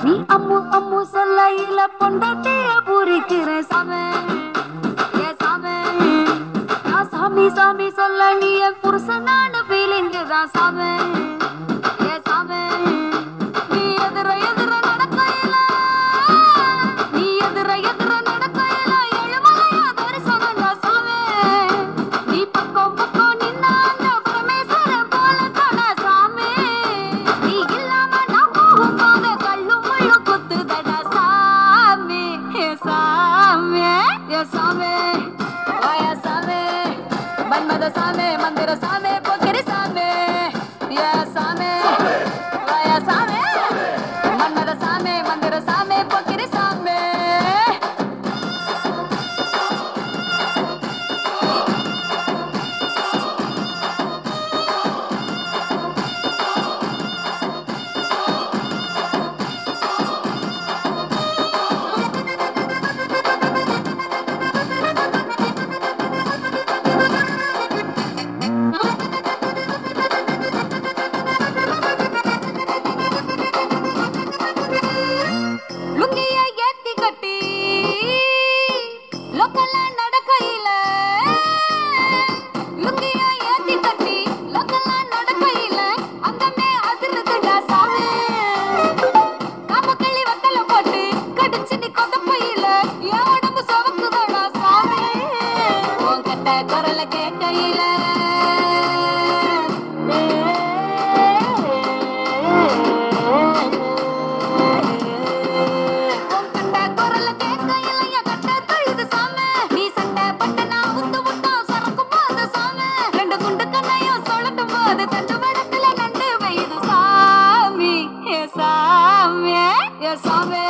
நீ அம்மு அம்மு சொல்லையில பொண்டாட்டிய பூரிக்கிற சாமி ஏ சாமி நான் சாமி சாமி சொல்ல நீ என் புருஷனான ஃபீலிங் தான் சாமி ஏ சாமி நீ எதிர எதிர நடக்கையில நீ எதிர எதிர நடக்கையில எழுமலையா தரிசனம் தான் சாமி நீ பக்கம் பக்கம் நின்னா அந்த பரமேஸ்வர போல தான சாமி நீ இல்லாம நான் போகும்போது கல்லு முள்ளு குத்துதடா சாமி ஏ சாமி ஏ சாமி வாய சாமி மன்மத சாமி மந்திர சாமி பொக்கிரி சாமி ஏ சாமி வாய சாமி மன்மத சாமி மந்திர சாமி பொக்கிரி சாமி லுங்கிய ஏத்தி கட்டி லோக்கல்ல நடக்கையில லுங்கிய ஏத்தி கட்டி லோக்கல்ல நடக்கையில அங்கமே அதிருதுடா சாமி காமக்கிளி வத்தல போட்டு கடிச்சு நீ கொதப்பையில என் உடம்பு சவக்குதடா சாமி உன் கட்ட குரல கேட்கையில உன் கட்ட குரல கேட்கையில என் கட்ட தழுது சாமி நீ சண்டை பட்டு நான் முத்து முத்தா சரக்கும் போது சாமி ரெண்டு குண்டு கண்ணையும் சொல்லட்டும் போது தண்டு வடத்துல நண்டு வைது சாமி ஏ சாமி ஏ சாமி